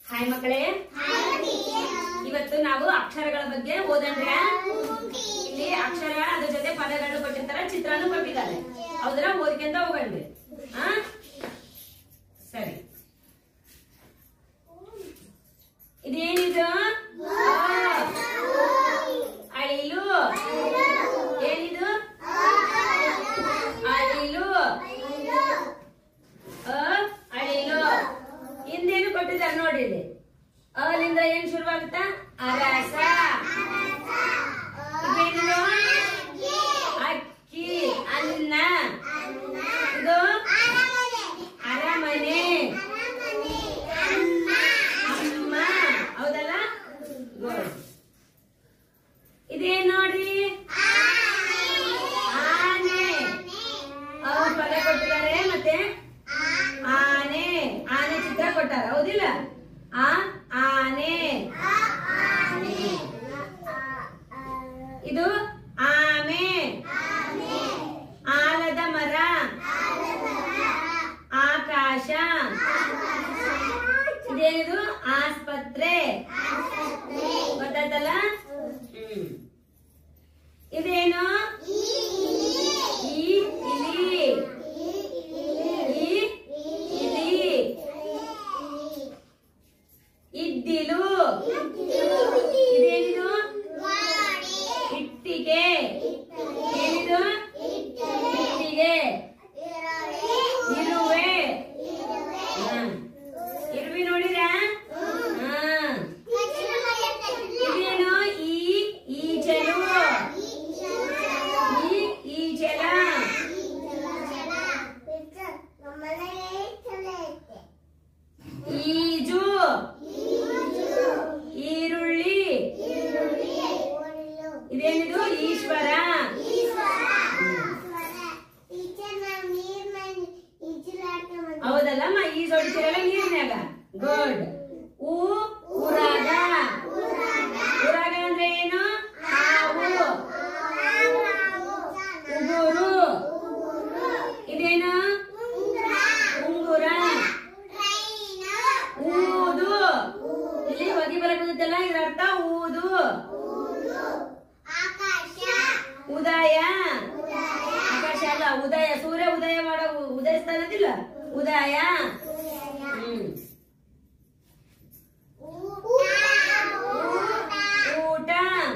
Hi ಮಕ್ಕಳೇ ಇವತ್ತು ನಾವು ಅಕ್ಷರಗಳ ಬಗ್ಗೆ ಓದೋಣ್ರೆ ಇಲ್ಲಿ ಅಕ್ಷರ ಅದ್ರ ಜೊತೆ ಪದಗಳನ್ನು ಕೊಟ್ಟಿರ್ತಾರೆ ಚಿತ್ರನೂ ಕೊಟ್ಟಿದ್ದಾರೆ ಹೌದ್ರ ಓದ್ಕೊಂತ ಹೋಗಣ್ರಿ ಹಾ ಸರಿ ಇದೇನಿದು ಅಳಿಲು ಏನಿದು ಅಳಿಲು ಅ ಅಳಿಲು ಹಿಂದೇನು ಕೊಟ್ಟಿದ್ದಾರೆ ನೋಡಿ ಇಲ್ಲಿ ಅಲಿಂದ ಏನ್ ಶುರುವಾಗುತ್ತಾ ಅರಸ ಇದೇನಿದು ಅಕ್ಕಿ ಅನ್ನ ಇದು ಅರಮನೆ ಅಮ್ಮ ಹೌದಲ್ಲ Good. ಇದೇನ್ ನೋಡ್ರಿ ಆನೆ ಅವ್ರು ಪದ ಕೊಟ್ಟಿದ್ದಾರೆ ಮತ್ತೆ ಆನೆ ಆನೆ ಚಿತ್ರ ಕೊಟ್ಟಾರ ಹೌದಿಲ್ಲ ಆ ಆನೆ ಇದು ಆಮೆ ಆಲದ ಮರ ಆಕಾಶ ಇದೇನಿದು ಆಸ್ಪತ್ರೆ ಗೊತ್ತಾಯ್ತಲ್ಲ ಹ್ಮ್ ಇದೇನು ಈ ಇಲಿ ಈ ಇಲಿ ಇದ್ದಿಲು ಇದೇನಿದು ಇಟ್ಟಿಗೆ ಏನಿದು ಇಟ್ಟಿಗೆ ಇರುವೆ ಹ. ಇರುವಿ ನೋಡಿರಾ ಹಾ ಇದೇನು ಈ ಈಚಲು ಈ ಈಚಲ ಈಜು ಈರುಳ್ಳಿ ಇದೇನಿದು ಈಶ್ವರ ಹೌದಲ್ಲಮ್ಮ ಈಜು ಹೊಡಿತೀರಲ್ಲ ನೀರಿನಾಗ ಗುಡ್ ಊ ಊರಾಗ ಊರಾಗ ಅಂದ್ರೆ ಏನು ಹಾವು ಉಗುರು ಇದೇನು ಉಂಗುರ ಊದು ಇಲ್ಲಿ ಹೊಗೆ ಬರಕುತ್ತಲ್ಲ ಇದ್ರ ಅರ್ಥ ಊದು ಉದಯ ಆಕಾಶ ಅಲ್ಲ ಉದಯ ಸೂರ್ಯ ಉದಯ ಮಾಡೋ ಉದಯಿಸ್ತಾನದಿಲ್ಲ ಉದಯ ಹ್ಮ್ ಊಟ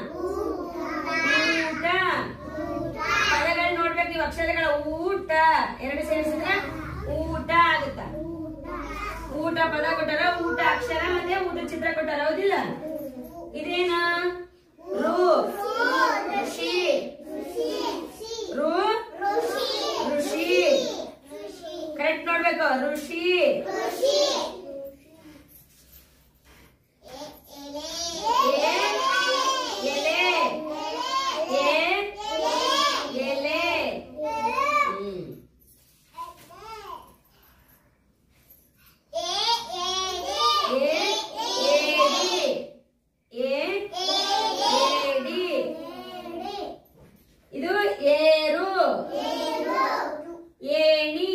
ಊಟ ಪದಗಳು ನೋಡ್ಬೇಕು ನೀವು ಅಕ್ಷರಗಳ ಊಟ ಎರಡು ಸೇರಿಸಿದ್ರೆ ಊಟ ಆಗುತ್ತ ಊಟ ಪದ ಕೊಟ್ಟಾರ ಊಟ ಅಕ್ಷರ ಮತ್ತೆ ಊಟ ಚಿತ್ರ ಕೊಟ್ಟಾರ ಹೌದಿಲ್ಲ ಇದೇನ ರು ಋಷಿ ರು ಋಷಿ ಕರೆಕ್ಟ್ ನೋಡ್ಬೇಕು ಋಷಿ ಎ, ಎಲೆ ಎ, ಎಲೆ ಹ್ಮ್. ಎ, ಏಡಿ. ಎ, ಏಡಿ. ಇದು ಏರು ಏಣಿ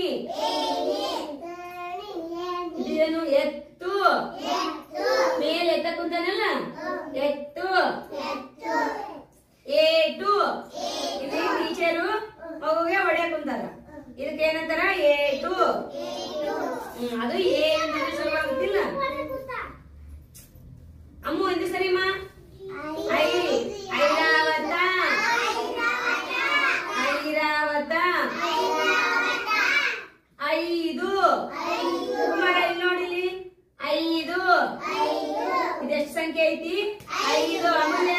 ಇದೇನು ಎತ್ತು ಮೇಲೆ ಎತ್ತ ಕುಂತಾನಲ್ಲ ಎತ್ತು ಏಟು ಇಲ್ಲಿ ಟೀಚರು ಮಗುಗೆ ಹೊಡೆಯಕ್ ಕುಂತಾರ ಇದಕ್ಕೆ ಏನಂತಾರ ಏಟು ಹ್ಮ್ ಅದು ಏನು ಶುರುವಾಗುತ್ತಿಲ್ಲ ಅಮ್ಮು ಎಂದು ಸರಿಮಾ ಐ ಐರಾವತ ಐರಾವತ ಐದು ಕುಮಾರ ಇಲ್ಲಿ ನೋಡಿಲಿ ಐದು ಇದೆಷ್ಟು ಸಂಖ್ಯೆ ಐತಿ ಐದು ಅಮೂಲ್ಯ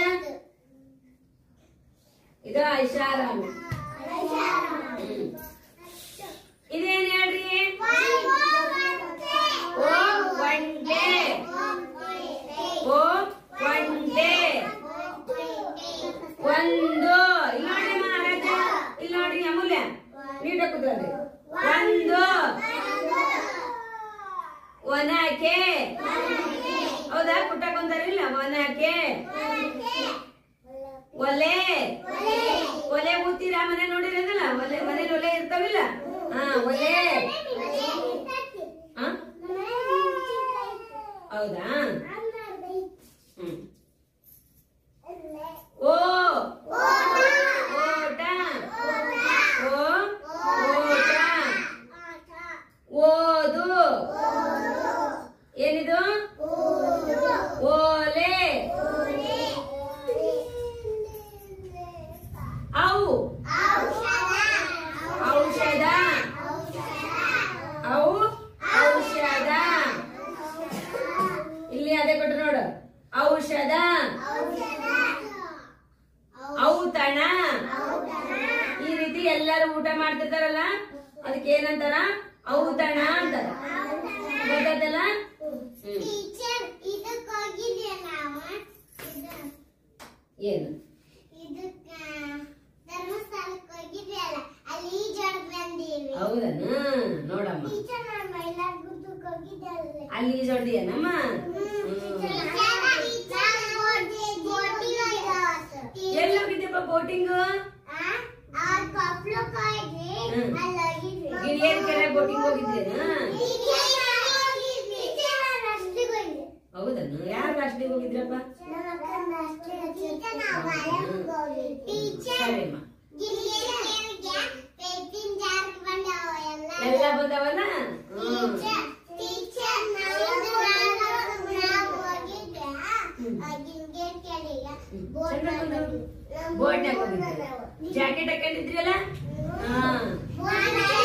ಇದು ಐಷಾರಾಮಿ ಹ್ಮ್. ಇದೇನ್ ಹೇಳ್ರಿ ಓ ಒಂಡೆ ಓ ಒಂಡೆ ಒಂದು ಇಲ್ಲಿ ನೋಡಿ ಮಹಾರಾಜ ಇಲ್ಲಿ ನೋಡಿ ಅಮೂಲ್ಯ ನೀಟ ಕೂತ್ಕೊಳ್ರಿ ಒಂದು ಒನಕೆ ಹೌದಾ ಕುಟ್ಟಕೊಂತಾರಿಲ್ಲ ಒನಕೆ ಒಲೆ ಒಲೆ ಊತೀರ ಮನೆ ನೋಡಿರೋದಿಲ್ಲ ಒಲೆ ಮನೇಲಿ ಒಲೆ ಇರ್ತಾವಿಲ್ಲ ಹಾ ಒಲೆ ಹಾ ಹೌದಾ ಅದಕ್ಕೆ ಏನಂತಾರ ಔತಣ ಅಂತಾರ ಗೊತ್ತಾಯ್ತಲ್ಲ ಹ್ಮ್ ಟೀಚರ್ ಇದಕ್ಕೆ ಹೋಗಿದ್ಯಲ್ಲ ಅಮ್ಮ ಇದು ಏನು ಇದಕ್ಕ ಧರ್ಮಸ್ಥಳಕ್ಕೆ ಹೋಗಿದ್ಯಲ್ಲ ಅಲ್ಲಿ ಈಜಾಡ್ ಬಂದೀವಿ ಹೌದನ ನೋಡಮ್ಮ ಟೀಚರ್ ನಾನು ಮೈಲಾರಗುಡ್ಡಕ್ಕೆ ಹೋಗಿದ್ದಲ್ಲ ಅಲ್ಲಿ ಈಜೊಡ್ದಿಯನಮ್ಮ ಎಲ್ಲಿ ಹೋಗಿದ್ದೆಪ್ಪ ಬೋಟಿಂಗ್ ಹ್ಮ್. ಗಿರಿಯರ್ ಕೆರೆ ಬೋಟಿಂಗ್ ಹೋಗಿದ್ದೇನಾ ಹೌದನ ಯಾರು ರಾಷ್ಟ್ರೀಯ ಹೋಗಿದ್ರಪ್ಪ ಸರಿಮ್ಮ ಎಲ್ಲ ಬಂದವಲ್ಲ ಹ್ಮ್ ಬೋಟ್ನಾಗ ಹೋಗಿದ್ರಲ್ಲ ಜಾಕೆಟ್ ಹಾಕೊಂಡಿದ್ರಲ್ಲ ಹಾ